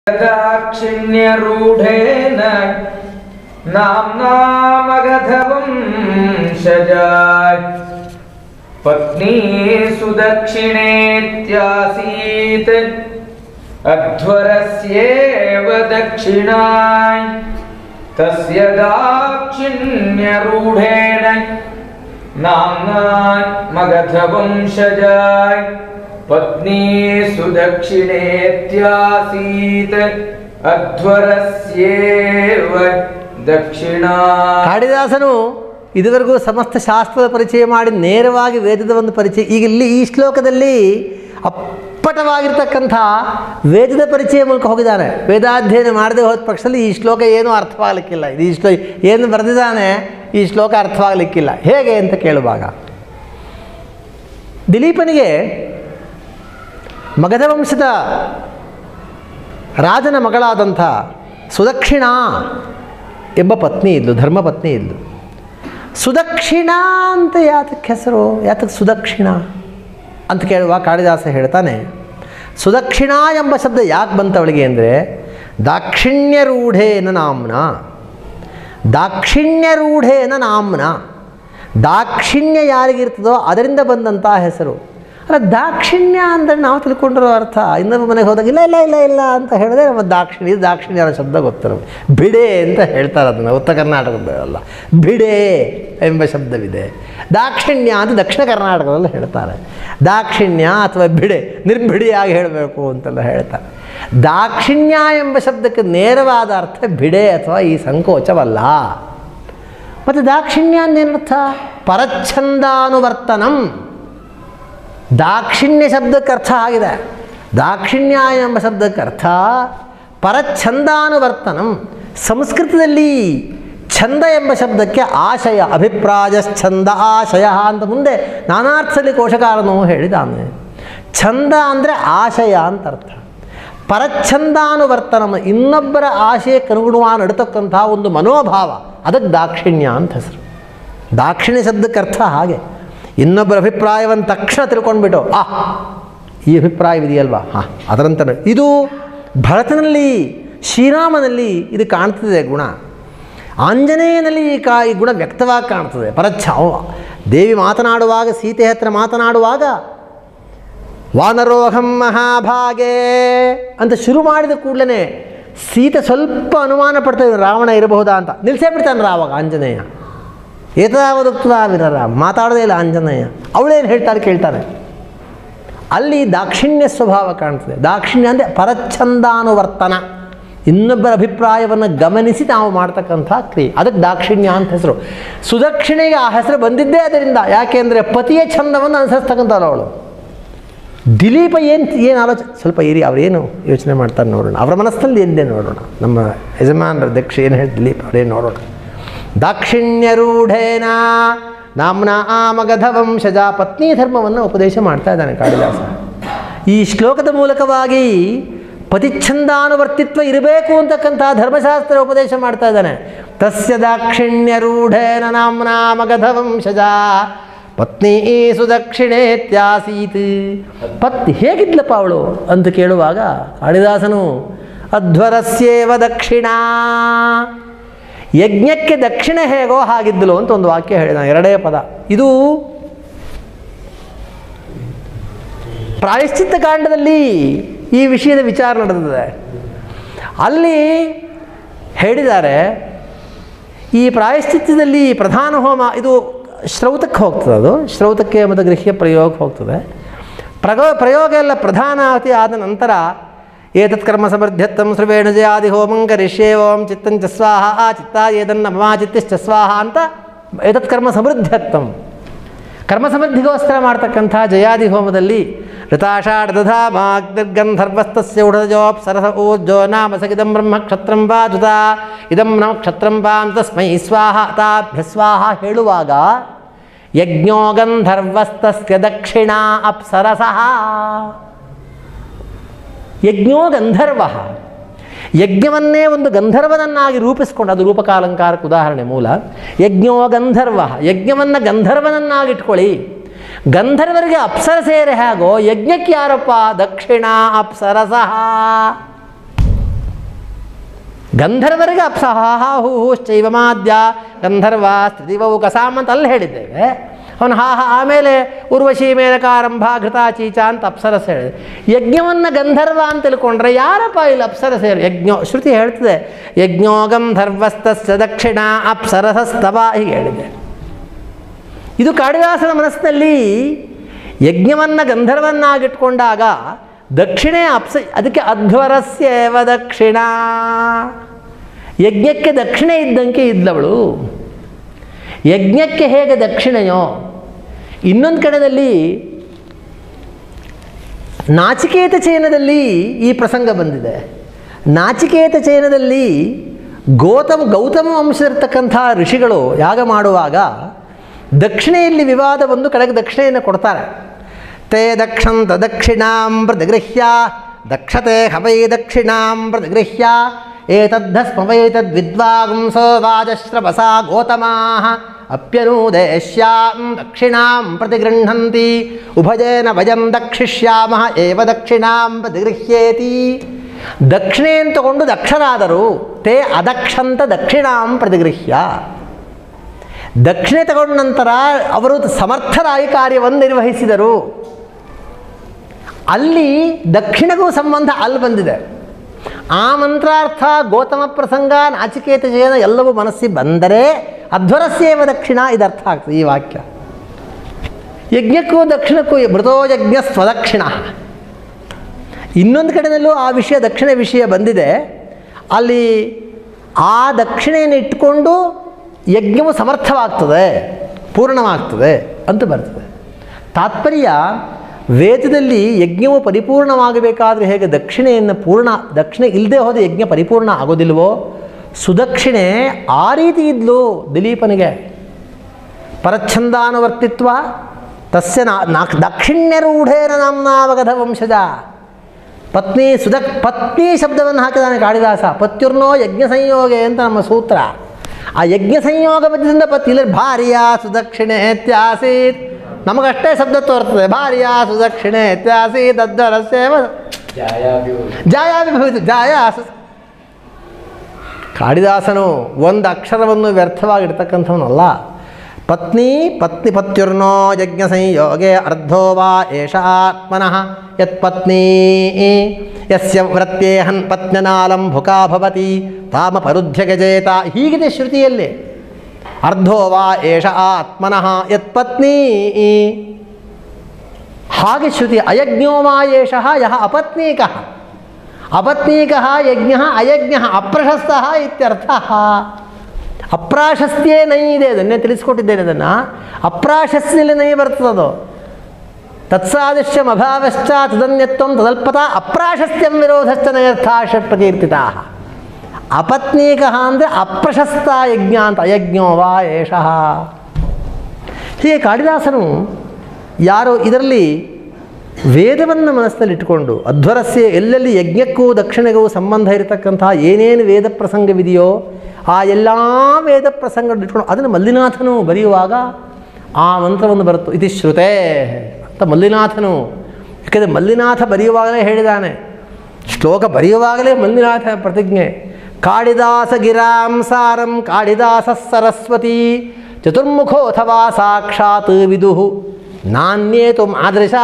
दाक्षिण्यरूढेन नाम्ना मगधवं शजाय पत्नी सुदक्षिणेत्यासीत् अध्वरस्येव दक्षिणाय तस्य दाक्षिण्यरूढेन नाम्ना मगधवंशजाय पत्नी सुदक्षिणेत्यासीत् अध्वरस्येव दक्षिणा ಕಾಳಿದಾಸನು ಇದುವರೆಗೂ ಸಮಸ್ತ ಶಾಸ್ತ್ರದ ಪರಿಚಯ ಮಾಡಿ ನೇರವಾಗಿ ವೇದದ ಒಂದು ಪರಿಚಯ ಈಗ ಇಲ್ಲಿ ಈ ಶ್ಲೋಕದಲ್ಲಿ ಅಪ್ಪಟವಾಗಿರ್ತಕ್ಕಂಥ ವೇದದ ಪರಿಚಯ ಮೂಲಕ ಹೋಗಿದ್ದಾನೆ ವೇದಾಧ್ಯಯನ ಮಾಡದೆ ಹೋದ ಪಕ್ಷದಲ್ಲಿ ಈ ಶ್ಲೋಕ ಏನೂ ಅರ್ಥವಾಗಲಿಕ್ಕಿಲ್ಲ ಇದು ಈ ಶ್ಲೋ ಏನು ಬರೆದಿದ್ದಾನೆ ಈ ಶ್ಲೋಕ ಅರ್ಥವಾಗಲಿಕ್ಕಿಲ್ಲ ಹೇಗೆ ಅಂತ ಕೇಳುವಾಗ ದಿಲೀಪನಿಗೆ ಮಗಧ ವಂಶದ ರಾಜನ ಮಗಳಾದಂಥ ಸುದಕ್ಷಿಣ ಎಂಬ ಪತ್ನಿ ಇದ್ಲು ಧರ್ಮಪತ್ನಿ ಇದ್ಲು ಸುದಕ್ಷಿಣ ಅಂತ ಯಾತಕ್ಕೆ ಹೆಸರು ಯಾತಕ್ಕೆ ಸುದಕ್ಷಿಣ ಅಂತ ಕೇಳುವ ಕಾಳಿದಾಸ ಹೇಳ್ತಾನೆ ಸುದಕ್ಷಿಣ ಎಂಬ ಶಬ್ದ ಯಾಕೆ ಬಂತ ಅವಳಿಗೆ ಅಂದರೆ ದಾಕ್ಷಿಣ್ಯರೂಢೇನ ನಾಮ್ನ ದಾಕ್ಷಿಣ್ಯರೂಢೇನ ನಾಮ್ನ ದಾಕ್ಷಿಣ್ಯ ಯಾರಿಗಿರ್ತದೋ ಅದರಿಂದ ಬಂದಂಥ ಹೆಸರು ಅಲ್ಲ ದಾಕ್ಷಿಣ್ಯ ಅಂದರೆ ನಾವು ತಿಳ್ಕೊಂಡಿರೋ ಅರ್ಥ ಇನ್ನೊಬ್ಬ ಮನೆಗೆ ಹೋದಾಗ ಇಲ್ಲ ಇಲ್ಲ ಇಲ್ಲ ಇಲ್ಲ ಅಂತ ಹೇಳಿದ್ರೆ ನಮ್ಮ ದಾಕ್ಷಿಣ್ಯ ಇದು ದಾಕ್ಷಿಣ್ಯ ಅನ್ನೋ ಶಬ್ದ ಗೊತ್ತಿರೋ ಬಿಡೆ ಅಂತ ಹೇಳ್ತಾರೆ ಅದನ್ನು ಉತ್ತರ ಕರ್ನಾಟಕದಲ್ಲ ಬಿಡೆ ಎಂಬ ಶಬ್ದವಿದೆ ದಾಕ್ಷಿಣ್ಯ ಅಂತ ದಕ್ಷಿಣ ಕರ್ನಾಟಕದಲ್ಲಿ ಹೇಳ್ತಾರೆ ದಾಕ್ಷಿಣ್ಯ ಅಥವಾ ಬಿಡೆ ನಿರ್ಬಿಡಿಯಾಗಿ ಹೇಳಬೇಕು ಅಂತೆಲ್ಲ ಹೇಳ್ತಾರೆ ದಾಕ್ಷಿಣ್ಯ ಎಂಬ ಶಬ್ದಕ್ಕೆ ನೇರವಾದ ಅರ್ಥ ಬಿಡೆ ಅಥವಾ ಈ ಸಂಕೋಚವಲ್ಲ ಮತ್ತು ದಾಕ್ಷಿಣ್ಯ ಅಂದೇನರ್ಥ ಪರಚ್ಛಂದಾನುವರ್ತನಂ ದಾಕ್ಷಿಣ್ಯ ಶಬ್ದಕ್ಕೆ ಅರ್ಥ ಆಗಿದೆ ದಾಕ್ಷಿಣ್ಯ ಎಂಬ ಶಬ್ದಕ್ಕೆ ಅರ್ಥ ಪರಚ್ಛಂದಾನುವರ್ತನಂ ಸಂಸ್ಕೃತದಲ್ಲಿ ಛಂದ ಎಂಬ ಶಬ್ದಕ್ಕೆ ಆಶಯ ಅಭಿಪ್ರಾಯ ಛಂದ ಆಶಯ ಅಂತ ಮುಂದೆ ನಾನಾರ್ಥದಲ್ಲಿ ಕೋಶಕಾರನು ಹೇಳಿದಾನೆ ಛಂದ ಅಂದರೆ ಆಶಯ ಅಂತ ಅರ್ಥ ಪರಚ್ಛಂದಾನುವರ್ತನಂ ಇನ್ನೊಬ್ಬರ ಆಶಯಕ್ಕೆ ಅನುಗುಣವಾಗಿ ನಡತಕ್ಕಂಥ ಒಂದು ಮನೋಭಾವ ಅದಕ್ಕೆ ದಾಕ್ಷಿಣ್ಯ ಅಂತ ಹೆಸರು ದಾಕ್ಷಿಣ್ಯ ಶಬ್ದಕ್ಕೆ ಅರ್ಥ ಹಾಗೆ ಇನ್ನೊಬ್ಬರ ಅಭಿಪ್ರಾಯವನ್ನು ತಕ್ಷಣ ತಿಳ್ಕೊಂಡ್ಬಿಟ್ಟು ಆ ಈ ಅಭಿಪ್ರಾಯವಿದೆಯಲ್ವಾ ಹಾಂ ಅದರಂತ ಇದು ಭರತನಲ್ಲಿ ಶ್ರೀರಾಮನಲ್ಲಿ ಇದು ಕಾಣ್ತದೆ ಗುಣ ಆಂಜನೇಯನಲ್ಲಿ ಈ ಕಾ ಈ ಗುಣ ವ್ಯಕ್ತವಾಗಿ ಕಾಣ್ತದೆ ಪರಚ್ಛ ಅವ ದೇವಿ ಮಾತನಾಡುವಾಗ ಸೀತೆ ಹತ್ರ ಮಾತನಾಡುವಾಗ ವಾನರೋಹಂ ಮಹಾಭಾಗೆ ಅಂತ ಶುರು ಮಾಡಿದ ಕೂಡಲೇ ಸೀತೆ ಸ್ವಲ್ಪ ಅನುಮಾನ ಪಡ್ತಾಯಿದ್ರು ರಾವಣ ಇರಬಹುದಾ ಅಂತ ನಿಲ್ಸೇ ಬಿಡ್ತಾನೆ ಆವಾಗ ಆಂಜನೇಯ ಏತಾವದುಕ್ತ ವಿರರ ಮಾತಾಡೋದೇ ಇಲ್ಲ ಆಂಜನೇಯ ಅವಳೇನು ಹೇಳ್ತಾರೆ ಕೇಳ್ತಾನೆ ಅಲ್ಲಿ ದಾಕ್ಷಿಣ್ಯ ಸ್ವಭಾವ ಕಾಣ್ತದೆ ದಾಕ್ಷಿಣ್ಯ ಅಂದರೆ ಪರಚ್ಛಂದಾನುವರ್ತನ ಇನ್ನೊಬ್ಬರ ಅಭಿಪ್ರಾಯವನ್ನು ಗಮನಿಸಿ ನಾವು ಮಾಡ್ತಕ್ಕಂಥ ಕ್ರಿಯೆ ಅದಕ್ಕೆ ದಾಕ್ಷಿಣ್ಯ ಅಂತ ಹೆಸರು ಸುದಕ್ಷಿಣೆಗೆ ಆ ಹೆಸರು ಬಂದಿದ್ದೇ ಅದರಿಂದ ಯಾಕೆಂದರೆ ಪತಿಯ ಛಂದವನ್ನು ಅನುಸರಿಸ್ತಕ್ಕಂಥವ್ರು ಅವಳು ದಿಲೀಪ ಏನು ಏನು ಆಲೋಚನೆ ಸ್ವಲ್ಪ ಇರಿ ಅವರೇನು ಯೋಚನೆ ಮಾಡ್ತಾರೆ ನೋಡೋಣ ಅವರ ಮನಸ್ಸಲ್ಲಿ ಏನಿದೆ ನೋಡೋಣ ನಮ್ಮ ಯಜಮಾನರ ದಕ್ಷ ಏನು ಹೇಳಿ ದಿಲೀಪ್ ಅವರೇನು ನೋಡೋಣ ದಾಕ್ಷಿಣ್ಯರೂಢೇನ ನಾಮ್ನ ಆಮಗಧ ವಂಶಜ ಪತ್ನಿ ಧರ್ಮವನ್ನು ಉಪದೇಶ ಮಾಡ್ತಾ ಇದ್ದಾನೆ ಕಾಳಿದಾಸ ಈ ಶ್ಲೋಕದ ಮೂಲಕವಾಗಿ ಪತಿಚ್ಛಂದಾನುವರ್ತಿತ್ವ ಇರಬೇಕು ಅಂತಕ್ಕಂಥ ಧರ್ಮಶಾಸ್ತ್ರ ಉಪದೇಶ ಮಾಡ್ತಾ ಇದ್ದಾನೆ ತಸ್ಯ ದಾಕ್ಷಿಣ್ಯರೂಢೇನ ನಾಮ್ನ ಮಗಧ ವಂಶಜ ಪತ್ನಿ ಸುದಕ್ಷಿಣೇತ್ಯಾಸೀತ್ ಪತ್ನಿ ಹೇಗಿದ್ಲಪ್ಪ ಅವಳು ಅಂತ ಕೇಳುವಾಗ ಕಾಳಿದಾಸನು ಅಧ್ವರಸ್ಯೇವ ದಕ್ಷಿಣಾ ಯಜ್ಞಕ್ಕೆ ದಕ್ಷಿಣ ಹೇಗೋ ಹಾಗಿದ್ದಲು ಅಂತ ಒಂದು ವಾಕ್ಯ ಹೇಳಿದ ಎರಡೇ ಪದ ಇದು ಪ್ರಾಯಶ್ಚಿತ್ತ ಕಾಂಡದಲ್ಲಿ ಈ ವಿಷಯದ ವಿಚಾರ ನಡೆದಿದೆ ಅಲ್ಲಿ ಹೇಳಿದ್ದಾರೆ ಈ ಪ್ರಾಯಶ್ಚಿತ್ತದಲ್ಲಿ ಪ್ರಧಾನ ಹೋಮ ಇದು ಶ್ರೌತಕ್ಕೆ ಹೋಗ್ತದೆ ಅದು ಶ್ರೌತಕ್ಕೆ ಮತ್ತು ಗೃಹ್ಯ ಪ್ರಯೋಗಕ್ಕೆ ಹೋಗ್ತದೆ ಪ್ರಗೋ ಪ್ರಯೋಗ ಎಲ್ಲ ಪ್ರಧಾನಾವತಿ ಆದ ನಂತರ ಏತತ್ ಕರ್ಮ ಸಮೃದ್ಧತ್ತಂ ಶ್ರವೇಣ ಜಯಾದಿ ಹೋಮಂ ಕರಿಷ್ಯೇ ಓಂ ಚಿತ್ತಂಚ ಸ್ವಾಹ ಆ ಚಿತ್ತ ಏದನ್ನ ಮಮ ಚಿತ್ತಿಶ್ಚ ಸ್ವಾಹ ಅಂತ ಏತತ್ ಕರ್ಮ ಸಮೃದ್ಧತ್ತಂ ಕರ್ಮ ಸಮೃದ್ಧಿಗೋಸ್ಕರ ಮಾಡ್ತಕ್ಕಂಥ ಜಯಾದಿ ಹೋಮದಲ್ಲಿ ಋತಾಷಾಢ ದಧಾಮಾಗ್ನಿರ್ಗಂಧರ್ವಸ್ತಸ್ಯ ಉಡಜೋಪ್ ಸರಸ ಊರ್ಜೋ ನಾಮ ಸಗಿದಂ ಬ್ರಹ್ಮ ಕ್ಷತ್ರಂ ವಾ ಧುತ ಇದಂ ನಮ ಕ್ಷತ್ರಂ ವಾ ತಸ್ಮೈ ಸ್ವಾಹ ತಾಭ್ಯ ಸ್ವಾಹ ಹೇಳುವಾಗ ಯಜ್ಞೋ ಗಂಧರ್ವಸ್ತಸ್ಯ ದಕ್ಷಿಣಾ ಅಪ್ಸರಸಃ ಯಜ್ಞೋ ಗಂಧರ್ವ ಯಜ್ಞವನ್ನೇ ಒಂದು ಗಂಧರ್ವನನ್ನಾಗಿ ರೂಪಿಸ್ಕೊಂಡು ಅದು ರೂಪಕಾಲಂಕಾರಕ್ಕೆ ಉದಾಹರಣೆ ಮೂಲ ಯಜ್ಞೋ ಗಂಧರ್ವ ಯಜ್ಞವನ್ನು ಗಂಧರ್ವನನ್ನಾಗಿಟ್ಕೊಳ್ಳಿ ಗಂಧರ್ವರಿಗೆ ಅಪ್ಸರಸೇರೆ ಹೇಗೋ ಯಜ್ಞಕ್ಕೆ ಯಾರಪ್ಪ ದಕ್ಷಿಣ ಅಪ್ಸರಸಃ ಗಂಧರ್ವರಿಗೆ ಅಪ್ಸಹ ಹೂ ಶೈವಮಾದ್ಯ ಗಂಧರ್ವ ಸ್ಥಿತಿವವು ಕಸಾಮ್ ಅಂತ ಅಲ್ಲಿ ಹೇಳಿದ್ದೇವೆ ಅವನು ಹಾ ಹಾ ಆಮೇಲೆ ಉರ್ವಶಿ ಮೇನಕಾರಂಭ ಘೃತ ಚೀಚ ಅಂತ ಅಪ್ಸರಸ ಹೇಳಿದೆ ಯಜ್ಞವನ್ನು ಗಂಧರ್ವ ಅಂತ ತಿಳ್ಕೊಂಡ್ರೆ ಯಾರಪ್ಪ ಇಲ್ಲಿ ಅಪ್ಸರಸ ಹೇಳಿ ಯಜ್ಞೋ ಶ್ರುತಿ ಹೇಳ್ತದೆ ಯಜ್ಞೋ ಗಂಧರ್ವಸ್ತಸ್ಯ ದಕ್ಷಿಣ ಅಪ್ಸರಸಸ್ತವ ಹೀಗೆ ಹೇಳಿದೆ ಇದು ಕಾಳಿದಾಸನ ಮನಸ್ಸಿನಲ್ಲಿ ಯಜ್ಞವನ್ನು ಗಂಧರ್ವನ್ನಾಗಿಟ್ಕೊಂಡಾಗ ದಕ್ಷಿಣೆ ಅಪ್ಸ ಅದಕ್ಕೆ ಅಧ್ವರಸ್ಯೇವ ದಕ್ಷಿಣ ಯಜ್ಞಕ್ಕೆ ದಕ್ಷಿಣೆ ಇದ್ದಂಗೆ ಇದ್ದವಳು ಯಜ್ಞಕ್ಕೆ ಹೇಗೆ ದಕ್ಷಿಣೆಯೋ ಇನ್ನೊಂದು ಕಡೆಯಲ್ಲಿ ನಾಚಿಕೇತ ಚಯನದಲ್ಲಿ ಈ ಪ್ರಸಂಗ ಬಂದಿದೆ ನಾಚಿಕೇತ ಚಯನದಲ್ಲಿ ಗೌತಮ ಗೌತಮ ವಂಶದಲ್ಲಿರ್ತಕ್ಕಂಥ ಋಷಿಗಳು ಯಾಗ ಮಾಡುವಾಗ ದಕ್ಷಿಣೆಯಲ್ಲಿ ವಿವಾದ ಬಂದು ಕಡೆಗೆ ದಕ್ಷಿಣೆಯನ್ನು ಕೊಡ್ತಾರೆ ತೇ ದಕ್ಷಂತ ದಕ್ಷಿಣಾಂ ಪ್ರತಿಗೃಹ್ಯ ದಕ್ಷತೆ ಹವೈ ದಕ್ಷಿಣಾಂ ಪ್ರತಿಗೃಹ್ಯ ಏತದ್ಧಸ್ಮವೈತದ್ ವಿದ್ವಾಂಸೋ ವಾಜಶ್ರವಸಾ ಗೋತಮಾ ಅಪ್ಯನೂದೇಶ್ಯಾಂ ದಕ್ಷಿಣಾಂ ಪ್ರತಿಗೃಹಂತಿ ಉಭಯೇನ ವಯಂ ದಕ್ಷಿಷ್ಯಾಮ ಏವ ದಕ್ಷಿಣಾಂ ಪ್ರತಿಗೃಹ್ಯೇತಿ ದಕ್ಷಿಣೆಯನ್ನು ತಗೊಂಡು ದಕ್ಷರಾದರು ತೇ ಅದಕ್ಷಂತ ದಕ್ಷಿಣಾಂ ಪ್ರತಿಗೃಹ್ಯ ದಕ್ಷಿಣೆ ತಗೊಂಡ ನಂತರ ಅವರು ಸಮರ್ಥರಾಗಿ ಕಾರ್ಯವನ್ನು ನಿರ್ವಹಿಸಿದರು ಅಲ್ಲಿ ದಕ್ಷಿಣಗೂ ಸಂಬಂಧ ಅಲ್ಲಿ ಬಂದಿದೆ ಆ ಮಂತ್ರಾರ್ಥ ಗೌತಮ ಪ್ರಸಂಗ ನಾಚಿಕೇತ ಜಯನ ಎಲ್ಲವೂ ಮನಸ್ಸಿಗೆ ಬಂದರೆ ಅಧ್ವರಸ್ಯೇವ ದಕ್ಷಿಣ ಇದರ್ಥ ಆಗ್ತದೆ ಈ ವಾಕ್ಯ ಯಜ್ಞಕ್ಕೂ ದಕ್ಷಿಣಕ್ಕೂ ಮೃತೋ ಯಜ್ಞ ಸ್ವದಕ್ಷಿಣ ಇನ್ನೊಂದು ಕಡೆಯಲ್ಲೂ ಆ ವಿಷಯ ದಕ್ಷಿಣ ವಿಷಯ ಬಂದಿದೆ ಅಲ್ಲಿ ಆ ದಕ್ಷಿಣೆಯನ್ನು ಇಟ್ಟುಕೊಂಡು ಯಜ್ಞವು ಸಮರ್ಥವಾಗ್ತದೆ ಪೂರ್ಣವಾಗ್ತದೆ ಅಂತ ಬರ್ತದೆ ತಾತ್ಪರ್ಯ ವೇದದಲ್ಲಿ ಯಜ್ಞವು ಪರಿಪೂರ್ಣವಾಗಬೇಕಾದ್ರೆ ಹೇಗೆ ದಕ್ಷಿಣೆಯನ್ನು ಪೂರ್ಣ ದಕ್ಷಿಣೆ ಇಲ್ಲದೆ ಹೋದ ಯಜ್ಞ ಪರಿಪೂರ್ಣ ಆಗೋದಿಲ್ವೋ ಸುದಕ್ಷಿಣೆ ಆ ರೀತಿ ಇದ್ಲು ದಿಲೀಪನಿಗೆ ಪರಚ್ಛಂದಾನುವರ್ತಿತ್ವ ತಸ್ಯ ನಾ ನಾಕ್ ದಕ್ಷಿಣ್ಯರೂಢೇನ ನಾಮ್ನಾವಗಧ ವಂಶಜ ಪತ್ನಿ ಸುದಕ್ ಪತ್ನಿ ಶಬ್ದವನ್ನು ಹಾಕಿದಾನೆ ಕಾಳಿದಾಸ ಪತ್ಯುರ್ನೋ ಯಜ್ಞ ಸಂಯೋಗೆ ಅಂತ ನಮ್ಮ ಸೂತ್ರ ಆ ಯಜ್ಞ ಸಂಯೋಗ ಪದ್ಯದಿಂದ ಪತ್ನಿ ಇಲ್ಲ ಭಾರ್ಯ ಸುದಕ್ಷಿಣೆ ಇತ್ಯಾಸೀತ್ ನಮಗಷ್ಟೇ ಶಬ್ದ ತೋರ್ತದೆ ಭಾರ್ಯ ಸುದಕ್ಷಿಣೆ ಇತ್ಯಾಸೀತ್ ಅದ್ದರಸ್ಯೇವ ಜಾಯ ವಿಭವಿತು ಜಾಯ ಸು- ಕಾಳಿದಾಸನು ಒಂದು ಅಕ್ಷರವನ್ನು ವ್ಯರ್ಥವಾಗಿಡ್ತಕ್ಕಂಥವನಲ್ಲ ಪತ್ನಿ ಪತ್ನಿ ಪತ್ಯುರ್ನೋ ಯಜ್ಞ ಸಂಯೋಗೆ ಅರ್ಧೋ ವಾ ಏಷ ಆತ್ಮನಃ ಯತ್ಪತ್ನಿ ಯಸ್ಯ ವ್ರತ್ಯೇಹನ್ ಪತ್ನ್ಯನಾಲಂ ಭುಕಾ ಭವತಿ ತಾಮ ಪರುಧ್ಯ ಗಜೇತ ಹೀಗಿದೆ ಶ್ರುತಿಯಲ್ಲಿ ಅರ್ಧೋ ವಾ ಏಷ ಆತ್ಮನಃ ಯತ್ಪತ್ನಿ ಹಾಗೆ ಶ್ರುತಿ ಅಯಜ್ಞೋ ವಾ ಏಷಃ ಯಹ ಅಪತ್ನೀಕಃ ಅಪತ್ನೀಕಃ ಯಜ್ಞ ಅಯಜ್ಞ ಅಪ್ರಶಸ್ತ ಇತ್ಯರ್ಥ ಅಪ್ರಾಶಸ್ತ್ಯೇ ನೈ ಇದೆ ಅದನ್ನೇ ತಿಳಿಸ್ಕೊಟ್ಟಿದ್ದೇನೆ ಅದನ್ನು ಅಪ್ರಾಶಸ್ತ್ಯಲ್ಲಿ ನೈ ಬರ್ತದದು ತತ್ಸಾದೃಶ್ಯಂ ಅಭಾವಶ್ಚ ತದನ್ಯತ್ವಂ ತದಲ್ಪತ ಅಪ್ರಾಶಸ್ತ್ಯಂ ವಿರೋಧಶ್ಚ ನಯರ್ಥ ಷಟ್ಪ್ರಕೀರ್ತಿತಾ ಅಪತ್ನೀಕ ಅಂದರೆ ಅಪ್ರಶಸ್ತ ಯಜ್ಞ ಅಂತ ಅಯಜ್ಞೋ ವಾ ಏಷಃ ಹೀಗೆ ಕಾಳಿದಾಸನು ಯಾರೋ ಇದರಲ್ಲಿ ವೇದವನ್ನು ಮನಸ್ಸಿನಲ್ಲಿ ಇಟ್ಟುಕೊಂಡು ಅಧ್ವರಸ್ಯ ಎಲ್ಲೆಲ್ಲಿ ಯಜ್ಞಕ್ಕೂ ದಕ್ಷಿಣೆಗೂ ಸಂಬಂಧ ಇರತಕ್ಕಂತಹ ಏನೇನು ವೇದ ಪ್ರಸಂಗವಿದೆಯೋ ಆ ಎಲ್ಲ ವೇದ ಪ್ರಸಂಗಗಳನ್ನು ಇಟ್ಕೊಂಡು ಅದನ್ನು ಮಲ್ಲಿನಾಥನು ಬರೆಯುವಾಗ ಆ ಮಂತ್ರವನ್ನು ಬರುತ್ತು ಇತಿ ಶ್ರುತೆ ಅಂತ ಮಲ್ಲಿನಾಥನು ಯಾಕೆಂದರೆ ಮಲ್ಲಿನಾಥ ಬರೆಯುವಾಗಲೇ ಹೇಳಿದಾನೆ ಶ್ಲೋಕ ಬರೆಯುವಾಗಲೇ ಮಲ್ಲಿನಾಥ ಪ್ರತಿಜ್ಞೆ ಕಾಳಿದಾಸ ಗಿರಾಂ ಸಾರಂ ಕಾಳಿದಾಸ ಸರಸ್ವತಿ ಚತುರ್ಮುಖೋಥವಾ ಸಾಕ್ಷಾತ್ ವಿದುಹು ನಾಣ್ಯೇತು ಮಾದೃಶಾ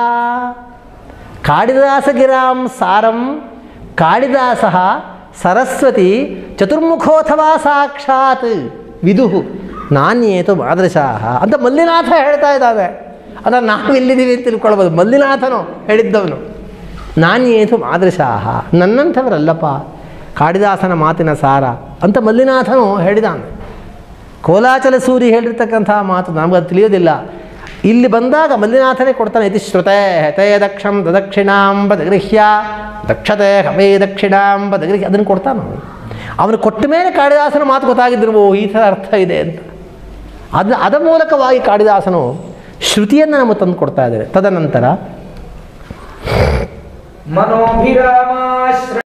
ಕಾಳಿದಾಸಗಿರಾಂ ಸಾರಂ ಕಾಳಿದಾಸ ಸರಸ್ವತಿ ಚತುರ್ಮುಖೋಥವಾ ಸಾಕ್ಷಾತ್ ವಿದುಹು ನಾಣ್ಯೇತು ಮಾದೃಶಾ ಅಂತ ಮಲ್ಲಿನಾಥ ಹೇಳ್ತಾ ಇದ್ದಾವೆ ಅದನ್ನು ನಾವು ಎಲ್ಲಿದ್ದೀವಿ ಅಂತ ತಿಳ್ಕೊಳ್ಬೋದು ಮಲ್ಲಿನಾಥನು ಹೇಳಿದ್ದವನು ನಾಣ್ಯೇತು ಮಾದೃಶಾ ನನ್ನಂಥವರಲ್ಲಪ್ಪ ಕಾಳಿದಾಸನ ಮಾತಿನ ಸಾರ ಅಂತ ಮಲ್ಲಿನಾಥನು ಹೇಳಿದಾನೆ ಕೋಲಾಚಲ ಸೂರಿ ಹೇಳಿರ್ತಕ್ಕಂಥ ಮಾತು ನಮಗದು ತಿಳಿಯೋದಿಲ್ಲ ಇಲ್ಲಿ ಬಂದಾಗ ಮಲ್ಲಿನಾಥನೇ ಕೊಡ್ತಾನೆ ಇತಿ ಶ್ರುತೆ ತೇ ದಕ್ಷಂ ದದಕ್ಷಿಣಾಂ ಬದಗೃಹ್ಯ ದಕ್ಷತೆ ಹವೇ ದಕ್ಷಿಣಾಂ ಬದಗೃಹ್ಯ ಅದನ್ನು ಕೊಡ್ತಾನೆ ಅವನು ಅವನು ಕೊಟ್ಟ ಮೇಲೆ ಕಾಳಿದಾಸನ ಮಾತು ಗೊತ್ತಾಗಿದ್ದಿರ್ಬೋ ಈ ಥರ ಅರ್ಥ ಇದೆ ಅಂತ ಅದು ಅದ ಮೂಲಕವಾಗಿ ಕಾಳಿದಾಸನು ಶ್ರುತಿಯನ್ನು ನಮಗೆ ತಂದು ಕೊಡ್ತಾ ಇದ್ದಾರೆ ತದನಂತರ मनोभिरामाश्र